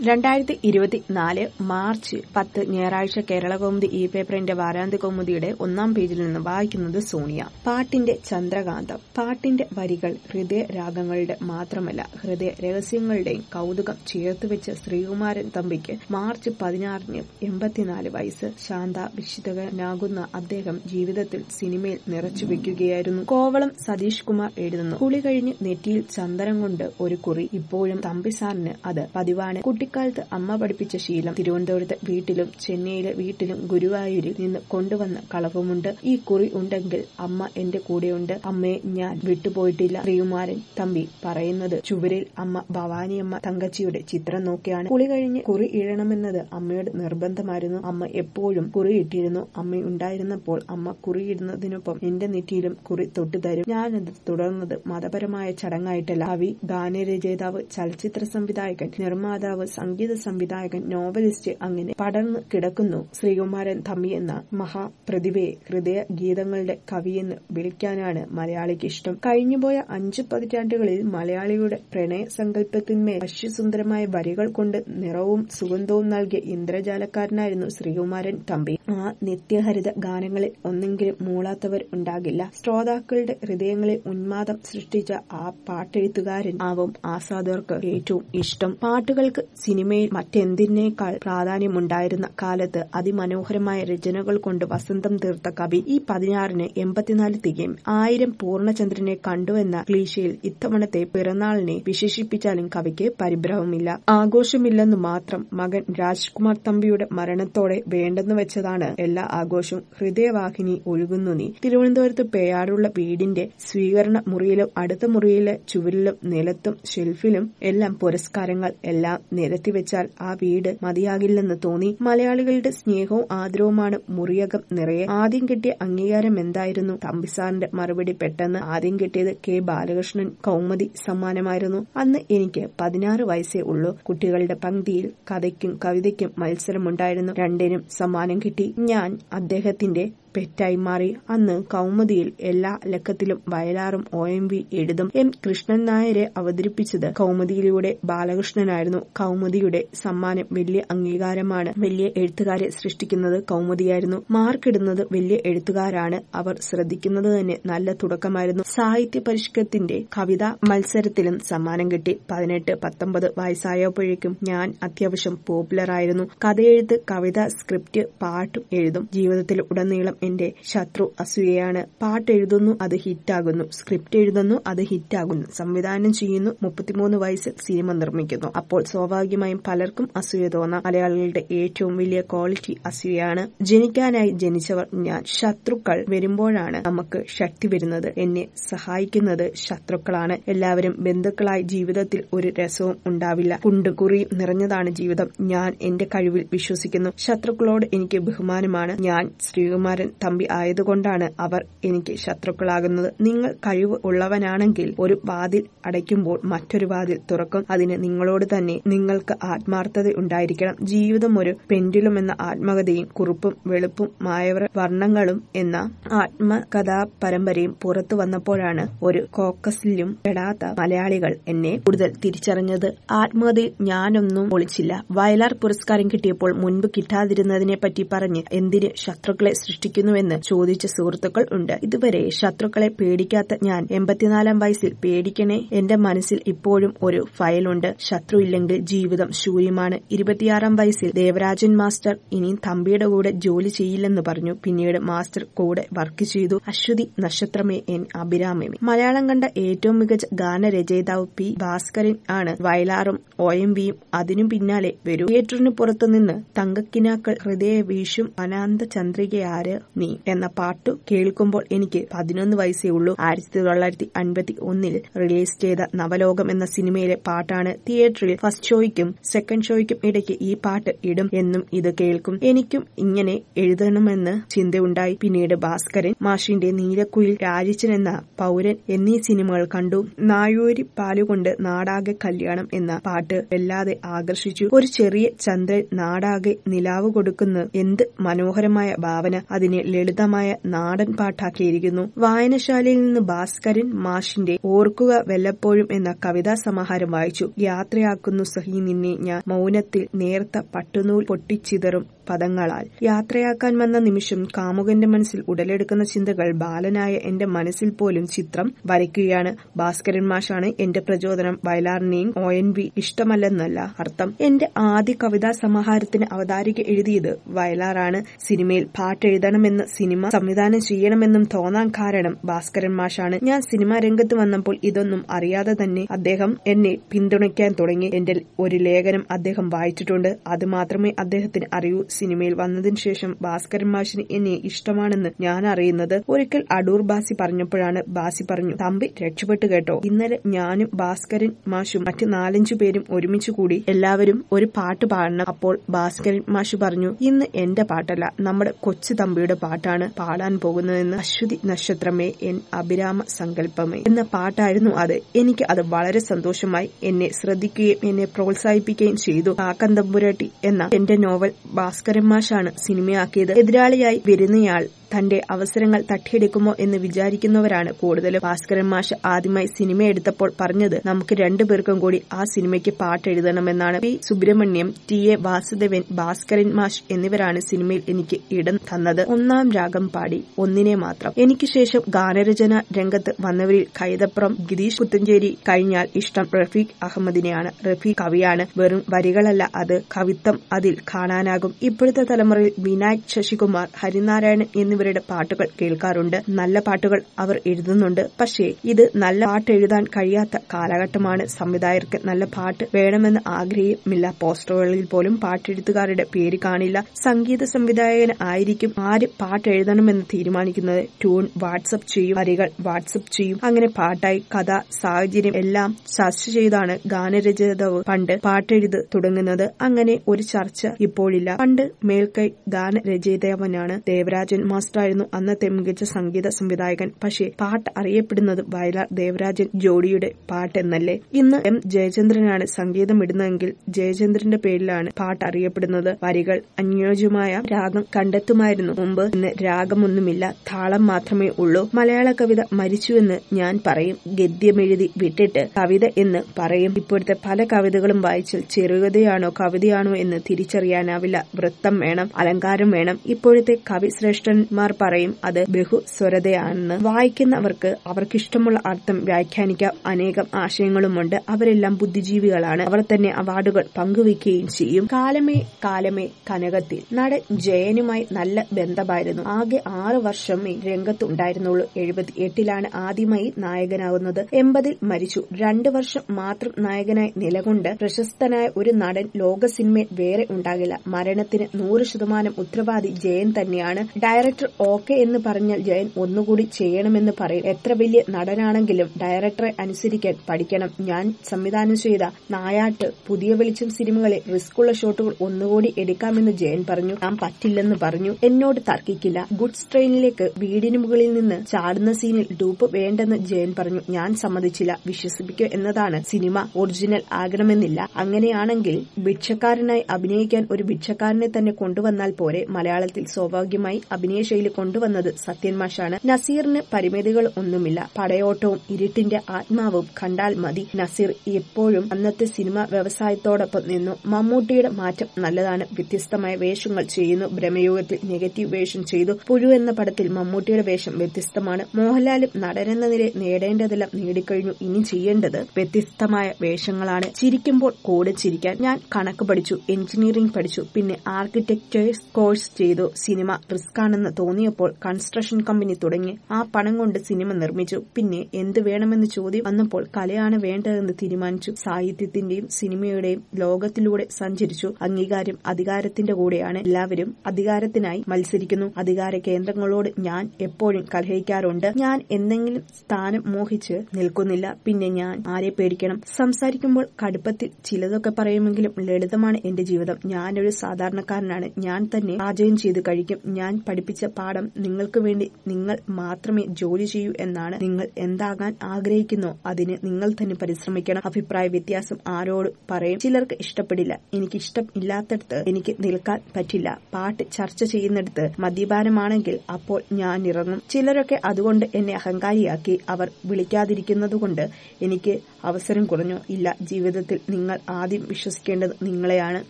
രണ്ടായിരത്തി ഇരുപത്തിനാല് മാർച്ച് പത്ത് ഞായറാഴ്ച കേരളകൗമുദി ഈ പേപ്പറിന്റെ വാരാന്ത്യ കൗമുദിയുടെ ഒന്നാം പേജിൽ നിന്ന് വായിക്കുന്നത് സോണിയ പാട്ടിന്റെ ചന്ദ്രകാന്തം പാട്ടിന്റെ വരികൾ ഹൃദയ രാഗങ്ങളുടെ മാത്രമല്ല ഹൃദയ രഹസ്യങ്ങളുടെയും കൗതുകം ചേർത്തുവെച്ച ശ്രീകുമാരൻ തമ്പിക്ക് മാർച്ച് പതിനാറിന് എൺപത്തിനാല് വയസ്സ് ശാന്ത വിശുദ്ധകനാകുന്ന അദ്ദേഹം ജീവിതത്തിൽ സിനിമയിൽ നിറച്ചു വെക്കുകയായിരുന്നു കോവളം സതീഷ് കുമാർ എഴുതുന്നു കുളി കഴിഞ്ഞ് നെറ്റിയിൽ ചന്ദനം കൊണ്ട് ഒരു കുറി ഇപ്പോഴും തമ്പിസാറിന് അത് പതിവാണ് കുട്ടിക്കാലത്ത് അമ്മ പഠിപ്പിച്ച ശീലം തിരുവനന്തപുരത്ത് വീട്ടിലും ചെന്നൈയിലെ വീട്ടിലും ഗുരുവായൂരിൽ നിന്ന് കൊണ്ടുവന്ന കളവുമുണ്ട് ഈ കുറി ഉണ്ടെങ്കിൽ അമ്മ എന്റെ കൂടെയുണ്ട് അമ്മയെ ഞാൻ വിട്ടുപോയിട്ടില്ല ശ്രീകുമാരൻ തമ്പി പറയുന്നത് ചുവരിൽ അമ്മ ഭവാനിയമ്മ തങ്കച്ചിയുടെ ചിത്രം നോക്കിയാണ് കുളി കഴിഞ്ഞ് കുറി ഇഴണമെന്നത് അമ്മയുടെ നിർബന്ധമായിരുന്നു അമ്മ എപ്പോഴും കുറി ഇട്ടിരുന്നു അമ്മ ഉണ്ടായിരുന്നപ്പോൾ അമ്മ കുറിയിടുന്നതിനൊപ്പം എന്റെ നെറ്റിയിലും കുറി തൊട്ടു തരും ഞാനത് തുടർന്നത് മതപരമായ ചടങ്ങായിട്ടല്ല കവി ഗാനരചയിതാവ് ചലച്ചിത്ര സംവിധായകൻ നിർമ്മാതാവ് സംഗീത സംവിധായകൻ നോവലിസ്റ്റ് അങ്ങനെ പടർന്നു കിടക്കുന്നു ശ്രീകുമാരൻ തമ്പി എന്ന മഹാപ്രതിഭയെ ഹൃദയ ഗീതങ്ങളുടെ കവിയെന്ന് വിളിക്കാനാണ് മലയാളിക്ക് ഇഷ്ടം കഴിഞ്ഞുപോയ അഞ്ചു പതിറ്റാണ്ടുകളിൽ മലയാളിയുടെ പ്രണയ സങ്കല്പത്തിന്മേൽ വശ്യസുന്ദരമായ വരികൾ കൊണ്ട് നിറവും സുഗന്ധവും നൽകിയ ഇന്ദ്രജാലക്കാരനായിരുന്നു ശ്രീകുമാരൻ തമ്പി ആ നിത്യഹരിത ഗാനങ്ങളിൽ ഒന്നെങ്കിലും മൂളാത്തവർ ഉണ്ടാകില്ല ശ്രോതാക്കളുടെ ഹൃദയങ്ങളിൽ ഉന്മാദം സൃഷ്ടിച്ച ആ പാട്ടെഴുത്തുകാരൻ ആവും ആസാദർക്ക് ഏറ്റവും ഇഷ്ടം പാട്ടുകൾക്ക് സിനിമയിൽ മറ്റെന്തിനേക്കാൾ പ്രാധാന്യമുണ്ടായിരുന്ന കാലത്ത് അതിമനോഹരമായ രചനകൾ കൊണ്ട് വസന്തം തീർത്ത കവി ഈ പതിനാറിന് എൺപത്തിനാല് തികയും ആയിരം പൂർണ്ണചന്ദ്രനെ കണ്ടുവെന്ന ക്ലീശയിൽ ഇത്തവണത്തെ പിറന്നാളിനെ വിശേഷിപ്പിച്ചാലും കവിക്ക് പരിഭ്രമമില്ല ആഘോഷമില്ലെന്നു മാത്രം മകൻ രാജ്കുമാർ തമ്പിയുടെ മരണത്തോടെ വേണ്ടെന്ന് വെച്ചതാണ് എല്ലാ ആഘോഷവും ഹൃദയവാഹിനി ഒഴുകുന്നു നീ തിരുവനന്തപുരത്ത് പേയാടുള്ള വീടിന്റെ സ്വീകരണ മുറിയിലും അടുത്ത മുറിയിലെ ചുവരിലും നിലത്തും ഷെൽഫിലും എല്ലാം പുരസ്കാരങ്ങൾ എല്ലാം നിരത്തിവെച്ചാൽ ആ വീട് മതിയാകില്ലെന്ന് തോന്നി മലയാളികളുടെ സ്നേഹവും ആദരവുമാണ് മുറിയകം നിറയെ ആദ്യം കിട്ടിയ അംഗീകാരം എന്തായിരുന്നു തമ്പിസാറിന്റെ മറുപടി പെട്ടെന്ന് ആദ്യം കിട്ടിയത് കെ ബാലകൃഷ്ണൻ കൗമുദി സമ്മാനമായിരുന്നു അന്ന് എനിക്ക് പതിനാറ് വയസ്സേ ഉള്ളൂ കുട്ടികളുടെ പങ്ക്തിയിൽ കഥയ്ക്കും കവിതയ്ക്കും മത്സരമുണ്ടായിരുന്നു രണ്ടിനും സമ്മാനം കിട്ടി ഞാൻ അദ്ദേഹത്തിന്റെ പെറ്റായി മാറി അന്ന് കൗമുദിയിൽ എല്ലാ ലക്കത്തിലും വയലാറും ഒ എം വി എഴുതും എം കൃഷ്ണൻ നായരെ അവതരിപ്പിച്ചത് കൗമുദിയിലൂടെ ബാലകൃഷ്ണനായിരുന്നു കൗമുദിയുടെ സമ്മാനം വലിയ അംഗീകാരമാണ് വലിയ എഴുത്തുകാരെ സൃഷ്ടിക്കുന്നത് കൗമുദിയായിരുന്നു മാർക്കിടുന്നത് വലിയ എഴുത്തുകാരാണ് അവർ ശ്രദ്ധിക്കുന്നത് തന്നെ നല്ല തുടക്കമായിരുന്നു സാഹിത്യ പരിഷ്കത്തിന്റെ കവിത മത്സരത്തിലും സമ്മാനം കിട്ടി പതിനെട്ട് പത്തൊമ്പത് വയസ്സായപ്പോഴേക്കും ഞാൻ അത്യാവശ്യം പോപ്പുലറായിരുന്നു കഥയെഴുത്ത് കവിത സ്ക്രിപ്റ്റ് പാട്ടും എഴുതും ജീവിതത്തിൽ ഉടനീളം എന്റെ ശത്രു അസൂയയാണ് പാട്ട് എഴുതുന്നു അത് ഹിറ്റാകുന്നു സ്ക്രിപ്റ്റ് എഴുതുന്നു അത് ഹിറ്റാകുന്നു സംവിധാനം ചെയ്യുന്നു മുപ്പത്തിമൂന്ന് വയസ്സിൽ സിനിമ നിർമ്മിക്കുന്നു അപ്പോൾ സ്വാഭാവികമായും പലർക്കും അസൂയ തോന്നാം മലയാളികളുടെ ഏറ്റവും വലിയ ക്വാളിറ്റി അസൂയയാണ് ജനിക്കാനായി ജനിച്ചവർ ഞാൻ ശത്രുക്കൾ വരുമ്പോഴാണ് നമുക്ക് ശക്തി വരുന്നത് എന്നെ സഹായിക്കുന്നത് ശത്രുക്കളാണ് എല്ലാവരും ബന്ധുക്കളായി ജീവിതത്തിൽ ഒരു രസവും ഉണ്ടാവില്ല കുണ്ടുകുറി നിറഞ്ഞതാണ് ജീവിതം ഞാൻ എന്റെ കഴിവിൽ വിശ്വസിക്കുന്നു ശത്രുക്കളോട് എനിക്ക് ബഹുമാനമാണ് ഞാൻ ശ്രീകുമാരൻ തമ്പി ആയതുകൊണ്ടാണ് അവർ എനിക്ക് ശത്രുക്കളാകുന്നത് നിങ്ങൾ കഴിവ് ഉള്ളവനാണെങ്കിൽ ഒരു വാതിൽ അടയ്ക്കുമ്പോൾ മറ്റൊരു വാതിൽ തുറക്കും അതിന് നിങ്ങളോട് തന്നെ നിങ്ങൾക്ക് ആത്മാർത്ഥത ഉണ്ടായിരിക്കണം ജീവിതം ഒരു പെൻഡുലം എന്ന ആത്മകഥയും കുറുപ്പും വെളുപ്പും മായവർ വർണ്ണങ്ങളും എന്ന ആത്മകഥാ പരമ്പരയും പുറത്തു വന്നപ്പോഴാണ് ഒരു കോക്കസിലും പെടാത്ത മലയാളികൾ എന്നെ കൂടുതൽ തിരിച്ചറിഞ്ഞത് ആത്മകഥയിൽ ഞാനൊന്നും ഒളിച്ചില്ല വയലാർ പുരസ്കാരം കിട്ടിയപ്പോൾ മുൻപ് കിട്ടാതിരുന്നതിനെ പറ്റി പറഞ്ഞ് എന്തിന് ശത്രുക്കളെ സൃഷ്ടിക്കുന്നുവെന്ന് ചോദിച്ച സുഹൃത്തുക്കൾ ഉണ്ട് ഇതുവരെ ശത്രുക്കളെ പേടിക്കാത്ത ഞാൻ എൺപത്തിനാലാം വയസ്സിൽ പേടിക്കണേ എന്റെ മനസ്സിൽ ഇപ്പോഴും ഒരു ഫയലുണ്ട് ശത്രു ഇല്ലെങ്കിൽ ജീവിതം ശൂന്യമാണ് ഇരുപത്തിയാറാം വയസ്സിൽ ദേവരാജൻ മാസ്റ്റർ ഇനി തമ്പിയുടെ കൂടെ ജോലി ചെയ്യില്ലെന്ന് പറഞ്ഞു പിന്നീട് മാസ്റ്റർ കൂടെ വർക്ക് ചെയ്തു അശ്വതി നക്ഷത്രമേ എൻ അഭിരാമമേ മലയാളം കണ്ട ഏറ്റവും മികച്ച ഗാനരചയിതാവ് പി ഭാസ്കരൻ ആണ് വയലാറും ഒ എം വിയും അതിനു പിന്നാലെ വരൂ തിയേറ്ററിന് പുറത്തുനിന്ന് തങ്കക്കിനാക്കൾ ഹൃദയ വീശും അനാന്ത ചന്ദ്രികയാര് നീ എന്ന പാട്ടു കേൾക്കുമ്പോൾ എനിക്ക് പതിനൊന്ന് വയസ്സേ ഉള്ളൂ ആയിരത്തി തൊള്ളായിരത്തി അൻപത്തി ഒന്നിൽ റിലീസ് ചെയ്ത നവലോകം എന്ന സിനിമയിലെ പാട്ടാണ് തിയേറ്ററിൽ ഫസ്റ്റ് ഷോയ്ക്കും സെക്കൻഡ് ഷോയ്ക്കും ഇടയ്ക്ക് ഈ പാട്ട് ഇടും എന്നും ഇത് കേൾക്കും എനിക്കും ഇങ്ങനെ എഴുതണമെന്ന് ചിന്തയുണ്ടായി പിന്നീട് ഭാസ്കരൻ മാഷിന്റെ നീലക്കുയിൽ രാജിച്ചൻ എന്ന പൗരൻ എന്നീ സിനിമകൾ കണ്ടു നായൂരി പാലുകൊണ്ട് നാടാകെ കല്യാണം എന്ന പാട്ട് വല്ലാതെ ആകർഷിച്ചു ഒരു ചെറിയ ചന്ദ്രൻ നാടാകെ നിലാവ് കൊടുക്കുന്ന എന്ത് മനോഹരമായ ഭാവന അതിനെ അതിനെ ലളിതമായ നാടൻ പാട്ടാക്കിയിരിക്കുന്നു വായനശാലയിൽ നിന്ന് ഭാസ്കരൻ മാഷിന്റെ ഓർക്കുക വല്ലപ്പോഴും എന്ന കവിതാ സമാഹാരം വായിച്ചു യാത്രയാക്കുന്നു സഹി നിന്നെ ഞാൻ മൗനത്തിൽ നേർത്ത പട്ടുനൂൽ പൊട്ടിച്ചിതറും പദങ്ങളാൽ യാത്രയാക്കാൻ വന്ന നിമിഷം കാമുകന്റെ മനസ്സിൽ ഉടലെടുക്കുന്ന ചിന്തകൾ ബാലനായ എന്റെ മനസ്സിൽ പോലും ചിത്രം വരയ്ക്കുകയാണ് ഭാസ്കരൻ മാഷാണ് എന്റെ പ്രചോദനം വയലാറിനെയും ഒ എൻ വി ഇഷ്ടമല്ലെന്നല്ല അർത്ഥം എന്റെ ആദ്യ കവിതാ സമാഹാരത്തിന് അവതാരിക എഴുതിയത് വയലാറാണ് സിനിമയിൽ പാട്ടെഴുതണമെന്ന് സിനിമ സംവിധാനം ചെയ്യണമെന്നും തോന്നാൻ കാരണം ഭാസ്കരൻ മാഷാണ് ഞാൻ സിനിമാ രംഗത്ത് വന്നപ്പോൾ ഇതൊന്നും അറിയാതെ തന്നെ അദ്ദേഹം എന്നെ പിന്തുണയ്ക്കാൻ തുടങ്ങി എന്റെ ഒരു ലേഖനം അദ്ദേഹം വായിച്ചിട്ടുണ്ട് അത് മാത്രമേ അദ്ദേഹത്തിന് അറിയൂ സിനിമയിൽ വന്നതിന് ശേഷം ഭാസ്കരൻ മാഷിന് എന്നെ ഇഷ്ടമാണെന്ന് ഞാൻ അറിയുന്നത് ഒരിക്കൽ അടൂർ ബാസി പറഞ്ഞപ്പോഴാണ് ബാസി പറഞ്ഞു തമ്പി രക്ഷപ്പെട്ടു കേട്ടോ ഇന്നലെ ഞാനും ഭാസ്കരൻ മാഷും മറ്റു നാലഞ്ചു പേരും ഒരുമിച്ച് കൂടി എല്ലാവരും ഒരു പാട്ട് പാടണം അപ്പോൾ ഭാസ്കരൻ മാഷ് പറഞ്ഞു ഇന്ന് എന്റെ പാട്ടല്ല നമ്മുടെ കൊച്ചു തമ്പിയുടെ പാട്ടാണ് പാടാൻ പോകുന്നതെന്ന് അശ്വതി നക്ഷത്രമേ എൻ അഭിരാമ സങ്കല്പമേ എന്ന പാട്ടായിരുന്നു അത് എനിക്ക് അത് വളരെ സന്തോഷമായി എന്നെ ശ്രദ്ധിക്കുകയും എന്നെ പ്രോത്സാഹിപ്പിക്കുകയും ചെയ്തു കാക്കന്തമ്പുരാട്ടി എന്ന എന്റെ നോവൽ ഭാസ്കരൻ മാഷാണ് സിനിമയാക്കിയത് എതിരാളിയായി വരുന്നയാൾ തന്റെ അവസരങ്ങൾ തട്ടിയെടുക്കുമോ എന്ന് വിചാരിക്കുന്നവരാണ് കൂടുതലും ഭാസ്കരൻ മാഷ് ആദ്യമായി സിനിമ എടുത്തപ്പോൾ പറഞ്ഞത് നമുക്ക് രണ്ടുപേർക്കും കൂടി ആ സിനിമയ്ക്ക് പാട്ടെഴുതണമെന്നാണ് P Subramaniam T A Vasudevan Bhaskaran മാഷ് എന്നിവരാണ് സിനിമയിൽ എനിക്ക് ഇടം തന്നത് ഒന്നാം രാഗം പാടി ഒന്നിനെ മാത്രം എനിക്ക് ശേഷം ഗാനരചന രംഗത്ത് വന്നവരിൽ കൈതപ്രം ഗിരീഷ് പുത്തഞ്ചേരി കഴിഞ്ഞാൽ ഇഷ്ടം റഫീഖ് അഹമ്മദിനെയാണ് റഫീഖ് കവിയാണ് വെറും വരികളല്ല അത് കവിത്വം അതിൽ കാണാനാകും ഇപ്പോഴത്തെ തലമുറയിൽ വിനായക് ശശികുമാർ ഹരിനാരായണൻ എന്നിവരുടെ പാട്ടുകൾ കേൾക്കാറുണ്ട് നല്ല പാട്ടുകൾ അവർ എഴുതുന്നുണ്ട് പക്ഷേ ഇത് നല്ല പാട്ട് എഴുതാൻ കഴിയാത്ത കാലഘട്ടമാണ് സംവിധായകർക്ക് നല്ല പാട്ട് വേണമെന്ന് ആഗ്രഹമില്ല പോസ്റ്ററുകളിൽ പോലും പാട്ടെഴുത്തുകാരുടെ പേര് കാണില്ല സംഗീത സംവിധായകൻ ആയിരിക്കും ആര് പാട്ട് എഴുതണമെന്ന് തീരുമാനിക്കുന്നത് ട്യൂൺ വാട്സപ്പ് ചെയ്യും വരികൾ വാട്സപ്പ് ചെയ്യും അങ്ങനെ പാട്ടായി കഥ സാഹചര്യം എല്ലാം ചർച്ച ചെയ്താണ് ഗാനരചയിതാവ് പണ്ട് പാട്ടെഴുത് തുടങ്ങുന്നത് അങ്ങനെ ഒരു ചർച്ച ഇപ്പോഴില്ല പണ്ട് മേൽക്കൈ ഗാനരചയിതാവനാണ് ദേവരാജൻ മാസ്റ്ററായിരുന്നു അന്നത്തെ മികച്ച സംഗീത സംവിധായകൻ പക്ഷേ പാട്ട് അറിയപ്പെടുന്നത് വയലാർ ദേവരാജൻ ജോഡിയുടെ പാട്ടെന്നല്ലേ ഇന്ന് എം ജയചന്ദ്രനാണ് സംഗീതം ഇടുന്നതെങ്കിൽ ജയചന്ദ്രന്റെ പേരിലാണ് പാട്ട് അറിയപ്പെടുന്നത് വരികൾ അനുയോജ്യമായ രാഗം കണ്ടെത്തുമായിരുന്നു മുമ്പ് ഇന്ന് രാഗമൊന്നുമില്ല താളം മാത്രമേ ഉള്ളൂ മലയാള കവിത മരിച്ചുവെന്ന് ഞാൻ പറയും ഗദ്യമെഴുതി വിട്ടിട്ട് കവിത എന്ന് പറയും ഇപ്പോഴത്തെ പല കവിതകളും വായിച്ചാൽ ചെറുകഥയാണോ കവിതയാണോ എന്ന് തിരിച്ചറിയാനാവില്ല വൃത്തം വേണം അലങ്കാരം വേണം ഇപ്പോഴത്തെ കവിശ്രേഷ്ഠന്മാർ പറയും അത് ബഹുസ്വരതയാണെന്ന് വായിക്കുന്നവർക്ക് അവർക്കിഷ്ടമുള്ള അർത്ഥം വ്യാഖ്യാനിക്കാൻ അനേകം ആശയങ്ങളുമുണ്ട് അവരെല്ലാം ബുദ്ധിജീവികളാണ് അവർ തന്നെ അവാർഡുകൾ പങ്കുവയ്ക്കുകയും ചെയ്യും കാലമേ കാലമേ കനകത്തിൽ നടൻ ജയനുമായി നല്ല ബന്ധമായിരുന്നു ആകെ ആറ് വർഷമേ രംഗത്തുണ്ടായിരുന്നുള്ളൂ എഴുപത്തി എട്ടിലാണ് ആദ്യമായി നായകനാകുന്നത് എൺപതിൽ മരിച്ചു രണ്ടു വർഷം മാത്രം നായകനായി നിലകൊണ്ട് പ്രശസ്തനായ ഒരു നടൻ ലോക സിനിമയിൽ വേറെ ഉണ്ടാകില്ല മരണത്തിന് നൂറ് ശതമാനം ഉത്തരവാദി ജയൻ തന്നെയാണ് ഡയറക്ടർ ഓക്കെ എന്ന് പറഞ്ഞാൽ ജയൻ ഒന്നുകൂടി ചെയ്യണമെന്ന് പറയും എത്ര വലിയ നടനാണെങ്കിലും ഡയറക്ടറെ അനുസരിക്കാൻ പഠിക്കണം ഞാൻ സംവിധാനം ചെയ്ത നായാട്ട് പുതിയ വെളിച്ചം സിനിമകളിൽ റിസ്ക്കുള്ള ഷോട്ടുകൾ ഒന്നുകൂടി എടുക്കാമെന്ന് ജയൻ പറഞ്ഞു ഞാൻ പറ്റില്ലെന്ന് പറഞ്ഞു എന്നോട് തർക്കിക്കില്ല ഗുഡ്സ് ട്രെയിനിലേക്ക് വീടിന് മുകളിൽ നിന്ന് ചാടുന്ന സീനിൽ ഡൂപ്പ് വേണ്ടെന്ന് ജയൻ പറഞ്ഞു ഞാൻ സമ്മതിച്ചില്ല വിശ്വസിപ്പിക്കുക എന്നതാണ് സിനിമ ഒറിജിനൽ ആകണമെന്നില്ല അങ്ങനെയാണെങ്കിൽ ഭിക്ഷക്കാരനായി അഭിനയിക്കാൻ ഒരു ഭിക്ഷക്കാരനെ തന്നെ കൊണ്ടുവന്നാൽ പോരെ മലയാളത്തിൽ സ്വാഭാവികമായി അഭിനയ ശൈലി കൊണ്ടുവന്നത് സത്യൻ മാഷാണ് നസീറിന് പരിമിതികൾ ഒന്നുമില്ല പടയോട്ടവും ഇരുട്ടിന്റെ ആത്മാവും കണ്ടാൽ മതി നസീർ എപ്പോഴും അന്നത്തെ സിനിമ വ്യവസായത്തോടൊപ്പം നിന്നു മമ്മൂട്ടിയുടെ മാറ്റം നല്ലതാണ് വ്യത്യസ്തമായ വേഷങ്ങൾ ചെയ്യുന്നു ബ്രഹ്മയുഗത്തിൽ നെഗറ്റീവ് വേഷം ചെയ്തു പുഴു എന്ന പടത്തിൽ മമ്മൂട്ടിയുടെ വേഷം വ്യത്യസ്തമാണ് മോഹൻലാലും നടനെന്ന നില നേടേണ്ടതെല്ലാം നേടിക്കഴിഞ്ഞു ഇനി ചെയ്യേണ്ടത് വ്യത്യസ്തമായ വേഷങ്ങളാണ് ചിരിക്കുമ്പോൾ കൂടെ ചിരിക്കാൻ ഞാൻ കണക്ക് പഠിച്ചു എഞ്ചിനീയറിംഗ് പഠിച്ചു പിന്നെ ആർക്കിടെക്ചേഴ്സ് കോഴ്സ് ചെയ്തു സിനിമ റിസ്ക് ആണെന്ന് തോന്നിയപ്പോൾ കൺസ്ട്രക്ഷൻ കമ്പനി തുടങ്ങി ആ പണം കൊണ്ട് സിനിമ നിർമ്മിച്ചു പിന്നെ എന്ത് വേണമെന്ന് ചോദ്യം വന്നപ്പോൾ കലയാണ് വേണ്ടതെന്ന് തീരുമാനിച്ചു സാഹിത്യത്തിന്റെയും സിനിമയുടെയും ലോകത്തിലൂടെ സഞ്ചരിച്ചു അംഗീകാരം അധികാരത്തിന്റെ കൂടെയാണ് എല്ലാവരും അധികാരത്തിനായി മത്സരിക്കുന്നു അധികാര കേന്ദ്രങ്ങളോട് ഞാൻ എപ്പോഴും കലഹിക്കാറുണ്ട് ഞാൻ എന്തെങ്കിലും സ്ഥാനം മോഹിച്ച് നിൽക്കുന്നില്ല പിന്നെ ഞാൻ ആരെ പേടിക്കണം സംസാരിക്കുമ്പോൾ കടുപ്പത്തിൽ ചിലതൊക്കെ പറയുമെങ്കിലും ലളിതമാണ് എന്റെ ജീവിതം ഞാനൊരു സാധാരണക്കാരനാണ് ഞാൻ തന്നെ പാചകം ചെയ്ത് കഴിക്കും ഞാൻ പഠിപ്പിച്ച പാഠം നിങ്ങൾക്ക് വേണ്ടി നിങ്ങൾ മാത്രമേ ജോലി ചെയ്യൂ എന്നാണ് നിങ്ങൾ എന്താകാൻ ആഗ്രഹിക്കുന്നോ അതിന് നിങ്ങൾ തന്നെ പരിശ്രമിക്കണം അഭിപ്രായ വ്യത്യാസം ആരോട് പറയും ചിലർക്ക് ഇഷ്ടപ്പെടില്ല എനിക്ക് ഇഷ്ടം ഇല്ലാത്തടത്ത് എനിക്ക് നിൽക്കാൻ പറ്റില്ല പാട്ട് ചർച്ച ചെയ്യുന്നിടത്ത് മദ്യപാനമാണെങ്കിൽ അപ്പോൾ ഞാൻ ഇറങ്ങും ചിലരൊക്കെ അതുകൊണ്ട് എന്നെ അഹങ്കാരിയാക്കി അവർ വിളിക്കാതിരിക്കുന്നതുകൊണ്ട് എനിക്ക് അവസരം കുറഞ്ഞു ഇല്ല ജീവിതത്തിൽ നിങ്ങൾ ആദ്യം വിശ്വസിക്കേണ്ടത് നിങ്ങളെയാണ്